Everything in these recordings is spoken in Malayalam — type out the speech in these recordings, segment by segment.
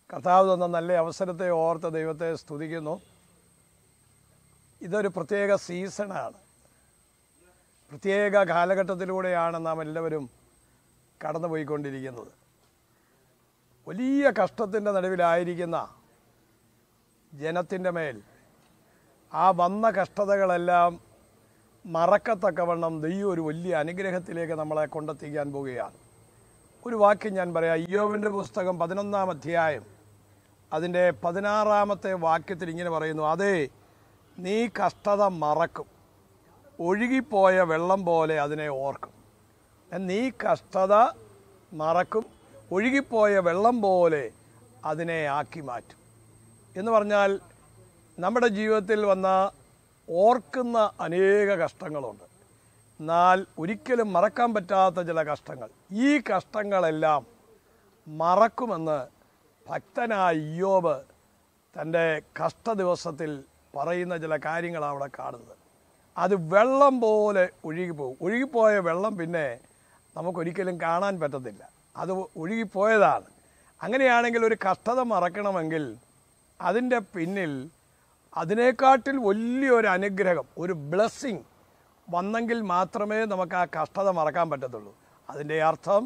കർത്താവ് തന്ന നല്ല അവസരത്തെ ഓർത്ത് ദൈവത്തെ സ്തുതിക്കുന്നു ഇതൊരു പ്രത്യേക സീസണാണ് പ്രത്യേക കാലഘട്ടത്തിലൂടെയാണ് നാം എല്ലാവരും കടന്നുപോയിക്കൊണ്ടിരിക്കുന്നത് വലിയ കഷ്ടത്തിൻ്റെ നടുവിലായിരിക്കുന്ന ജനത്തിൻ്റെ മേൽ ആ വന്ന കഷ്ടതകളെല്ലാം മറക്കത്തക്കവണ്ണം ദൈവം ഒരു വലിയ അനുഗ്രഹത്തിലേക്ക് നമ്മളെ കൊണ്ടെത്തിക്കാൻ പോവുകയാണ് ഒരു വാക്യം ഞാൻ പറയാം അയ്യോവിൻ്റെ പുസ്തകം പതിനൊന്നാം അധ്യായം അതിൻ്റെ പതിനാറാമത്തെ വാക്യത്തിൽ ഇങ്ങനെ പറയുന്നു അതേ നീ കഷ്ടത മറക്കും ഒഴുകിപ്പോയ വെള്ളം പോലെ അതിനെ ഓർക്കും നീ കഷ്ടത മറക്കും ഒഴുകിപ്പോയ വെള്ളം പോലെ അതിനെ ആക്കി മാറ്റും എന്ന് പറഞ്ഞാൽ നമ്മുടെ ജീവിതത്തിൽ വന്ന ഓർക്കുന്ന അനേക കഷ്ടങ്ങളുണ്ട് എന്നാൽ ഒരിക്കലും മറക്കാൻ പറ്റാത്ത ചില കഷ്ടങ്ങൾ ഈ കഷ്ടങ്ങളെല്ലാം മറക്കുമെന്ന് ഭക്തനായ ഇയ്യോബ് തൻ്റെ കഷ്ട ദിവസത്തിൽ പറയുന്ന ചില കാര്യങ്ങളാണ് അവിടെ കാണുന്നത് അത് വെള്ളം പോലെ ഒഴുകിപ്പോകും ഒഴുകിപ്പോയ വെള്ളം പിന്നെ നമുക്കൊരിക്കലും കാണാൻ പറ്റത്തില്ല അത് ഒഴുകിപ്പോയതാണ് അങ്ങനെയാണെങ്കിൽ ഒരു കഷ്ടത മറക്കണമെങ്കിൽ അതിൻ്റെ പിന്നിൽ അതിനേക്കാട്ടിൽ വലിയൊരു അനുഗ്രഹം ഒരു ബ്ലെസ്സിങ് വന്നെങ്കിൽ മാത്രമേ നമുക്ക് ആ കഷ്ടത മറക്കാൻ പറ്റത്തുള്ളൂ അതിൻ്റെ അർത്ഥം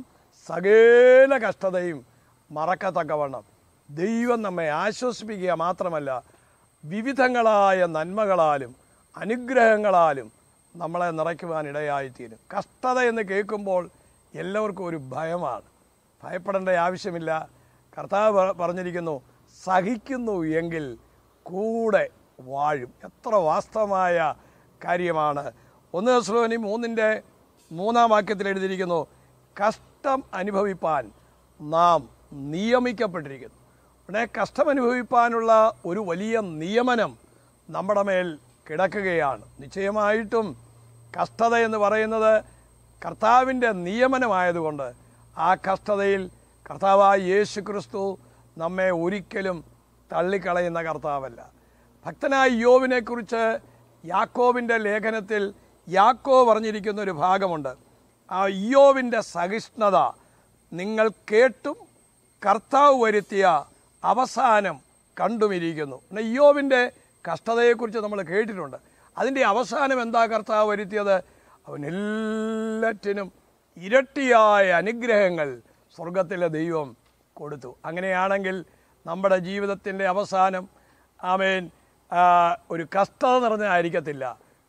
സകല കഷ്ടതയും മറക്കത്തക്കവണ്ണം ദൈവം നമ്മെ ആശ്വസിപ്പിക്കുക മാത്രമല്ല വിവിധങ്ങളായ നന്മകളാലും അനുഗ്രഹങ്ങളാലും നമ്മളെ നിറയ്ക്കുവാൻ ഇടയായിത്തീരും കഷ്ടത എന്ന് കേൾക്കുമ്പോൾ എല്ലാവർക്കും ഒരു ഭയമാണ് ഭയപ്പെടേണ്ട ആവശ്യമില്ല കർത്താവ് പ- പറഞ്ഞിരിക്കുന്നു സഹിക്കുന്നു എങ്കിൽ കൂടെ വാഴും എത്ര വാസ്തവമായ കാര്യമാണ് ഒന്ന് ശ്ലോനി മൂന്നിൻ്റെ മൂന്നാം വാക്യത്തിൽ എഴുതിയിരിക്കുന്നു കഷ്ടം അനുഭവിപ്പാൻ നാം നിയമിക്കപ്പെട്ടിരിക്കുന്നു ഉടനെ കഷ്ടം അനുഭവിപ്പാനുള്ള ഒരു വലിയ നിയമനം നമ്മുടെ മേൽ കിടക്കുകയാണ് നിശ്ചയമായിട്ടും കഷ്ടത എന്ന് പറയുന്നത് കർത്താവിൻ്റെ നിയമനമായതുകൊണ്ട് ആ കഷ്ടതയിൽ കർത്താവായ യേശു ക്രിസ്തു നമ്മെ ഒരിക്കലും തള്ളിക്കളയുന്ന കർത്താവല്ല ഭക്തനായ യോവിനെക്കുറിച്ച് യാക്കോവിൻ്റെ ലേഖനത്തിൽ യാക്കോ പറഞ്ഞിരിക്കുന്ന ഒരു ഭാഗമുണ്ട് ആ ഇയോവിൻ്റെ സഹിഷ്ണുത നിങ്ങൾ കേട്ടും കർത്താവ് വരുത്തിയ അവസാനം കണ്ടുമിരിക്കുന്നു പിന്നെ ഇയോവിൻ്റെ കഷ്ടതയെക്കുറിച്ച് നമ്മൾ കേട്ടിട്ടുണ്ട് അതിൻ്റെ അവസാനം എന്താ കർത്താവ് വരുത്തിയത് അവൻ എല്ലാറ്റിനും ഇരട്ടിയായ അനുഗ്രഹങ്ങൾ സ്വർഗത്തിലെ ദൈവം കൊടുത്തു അങ്ങനെയാണെങ്കിൽ നമ്മുടെ ജീവിതത്തിൻ്റെ അവസാനം ആമേൻ ആ, ഒരു കഷ്ടത നിറഞ്ഞായിരിക്കത്തില്ല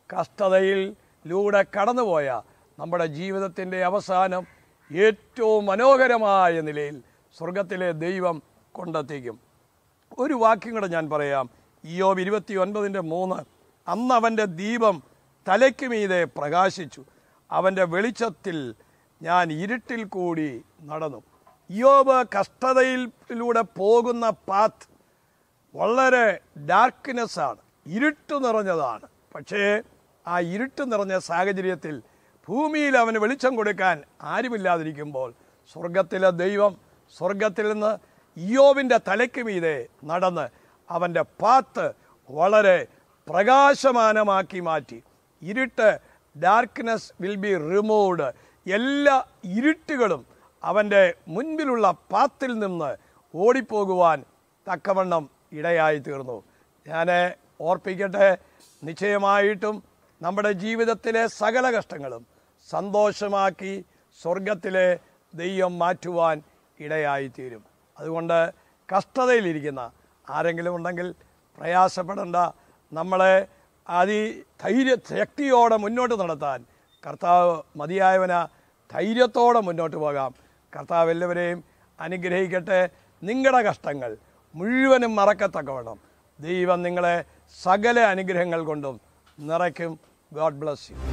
കഷ്ടതയിലൂടെ കടന്നുപോയ നമ്മുടെ ജീവിതത്തിൻ്റെ അവസാനം ഏറ്റവും മനോഹരമായ നിലയിൽ സ്വർഗത്തിലെ ദൈവം കൊണ്ടെത്തിക്കും ഒരു വാക്യം കൂടെ ഞാൻ പറയാം ഇയോബ് ഇരുപത്തി ഒൻപതിൻ്റെ മൂന്ന് അന്ന് അവൻ്റെ ദീപം തലയ്ക്ക് മീതെ പ്രകാശിച്ചു അവൻ്റെ വെളിച്ചത്തിൽ ഞാൻ ഇരുട്ടിൽ കൂടി നടന്നു ഇയോബ് കഷ്ടതയിലൂടെ പോകുന്ന പാത്ത് വളരെ ഡാർക്ക്നെസ് ആണ് ഇരുട്ട് നിറഞ്ഞതാണ് പക്ഷേ ആ ഇരുട്ട് നിറഞ്ഞ സാഹചര്യത്തിൽ ഭൂമിയിൽ അവന് വെളിച്ചം കൊടുക്കാൻ ആരുമില്ലാതിരിക്കുമ്പോൾ സ്വർഗത്തിലെ ദൈവം സ്വർഗത്തിൽ നിന്ന് ഇയോവിൻ്റെ തലയ്ക്ക് മീതെ നടന്ന് അവൻ്റെ പാത്ത് വളരെ പ്രകാശമാനമാക്കി മാറ്റി ഇരുട്ട് ഡാർക്ക്നെസ് വിൽ ബി റിമൂവ്ഡ് എല്ലാ ഇരുട്ടുകളും അവൻ്റെ മുൻപിലുള്ള പാത്തിൽ നിന്ന് ഓടിപ്പോകുവാൻ തക്കവണ്ണം ഇടയായി തീർന്നു ഞാൻ ഓർപ്പിക്കട്ടെ നിശ്ചയമായിട്ടും നമ്മുടെ ജീവിതത്തിലെ സകല കഷ്ടങ്ങളും സന്തോഷമാക്കി സ്വർഗത്തിലെ ദൈവം മാറ്റുവാൻ ഇടയായിത്തീരും അതുകൊണ്ട് കഷ്ടതയിലിരിക്കുന്ന ആരെങ്കിലും ഉണ്ടെങ്കിൽ പ്രയാസപ്പെടേണ്ട നമ്മളെ അതി ധൈര്യ ശക്തിയോടെ മുന്നോട്ട് നടത്താൻ കർത്താവ് മതിയായവന ധൈര്യത്തോടെ മുന്നോട്ട് പോകാം കർത്താവ് എല്ലാവരെയും അനുഗ്രഹിക്കട്ടെ നിങ്ങളുടെ കഷ്ടങ്ങൾ മുഴുവനും മറക്കത്തക്കവണ്ണം ദൈവം നിങ്ങളെ സകല അനുഗ്രഹങ്ങൾ കൊണ്ടും നിറയ്ക്കും ഗോഡ് ബ്ലസ് യു